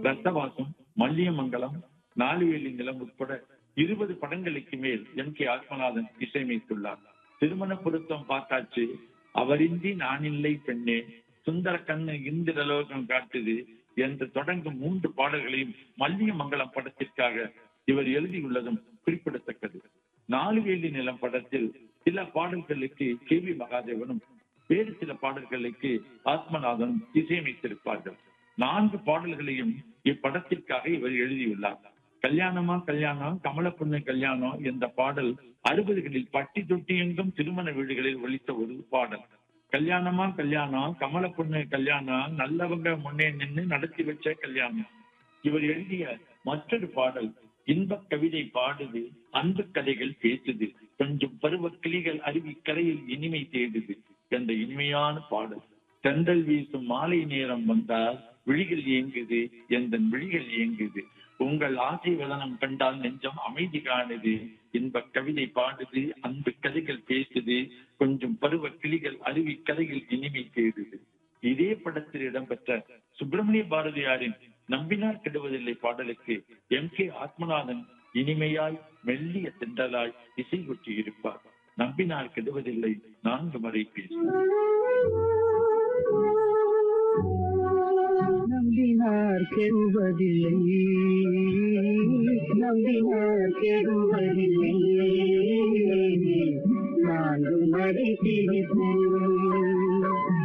ரத்தவாசம் மல்லியமங்கலம் நாலுவேலி நிலம் உட்பட இருபது படங்களுக்கு மேல் எம் கே ஆத்மநாதன் இசையமைத்துள்ளார் திருமண பொருத்தம் பார்த்தாச்சு அவரின்றி நான் இல்லை பெண்ணே சுந்தர கண்ணு இந்திரலோகம் காட்டுது என்று தொடங்கும் மூன்று பாடல்களையும் மல்லியமங்கலம் படத்திற்காக இவர் எழுதியுள்ளதும் குறிப்பிடத்தக்கது நாலுவேலி நிலம் படத்தில் சில பாடல்களுக்கு கே வி மகாதேவனும் வேறு சில பாடல்களுக்கு ஆத்மநாதனும் இசையமைத்திருப்பார்கள் நான்கு பாடல்களையும் இப்படத்திற்காக இவர் எழுதியுள்ளார் கல்யாணமா கல்யாணம் கமல பொண்ணு கல்யாணம் என்ற பாடல் அறுபதுகளில் பட்டி தொட்டி எங்கும் திருமண வீடுகளில் ஒலித்த ஒரு பாடல் கல்யாணமா கல்யாணம் கமல பொண்ணு கல்யாணம் நல்லவங்க முன்னே நின்று நடத்தி வச்ச கல்யாணம் இவர் எழுதிய மற்றொரு பாடல் இன்பக் கவிதை பாடுது அன்பு கதைகள் பேசுது கொஞ்சம் பருவ கிளிகள் அருவி கரையில் இனிமை தேடுது என்ற இனிமையான பாடல் தென்றல் வீசும் மாலை நேரம் வந்தால் விழிகள் இயங்குது எந்த விழிகள் இயங்குது உங்கள் ஆசை வதனம் கண்டால் நெஞ்சம் அமைதி காணுது இன்ப கவிதை பாடுது அன்பு கதைகள் பேசுது கொஞ்சம் பருவ கிளிகள் அருவி கதையில் இனிமை தேடுது இதே படத்தில் இடம்பெற்ற சுப்பிரமணிய பாரதியாரின் நம்பினார் கெடுவதில்லை பாடலுக்கு எம் கே ஆத்மநாதன் இனிமையாய் மெல்லிய தென்றலாய் இசை கொட்டி இருப்பார் நம்பினார் கெடுவதில்லை நான்கு முறை பேசுவார் நம்பினார் கெடுவதில்லை நம்பினார் கெடுவதில்லை நான்கு மறை பிடிப்போம்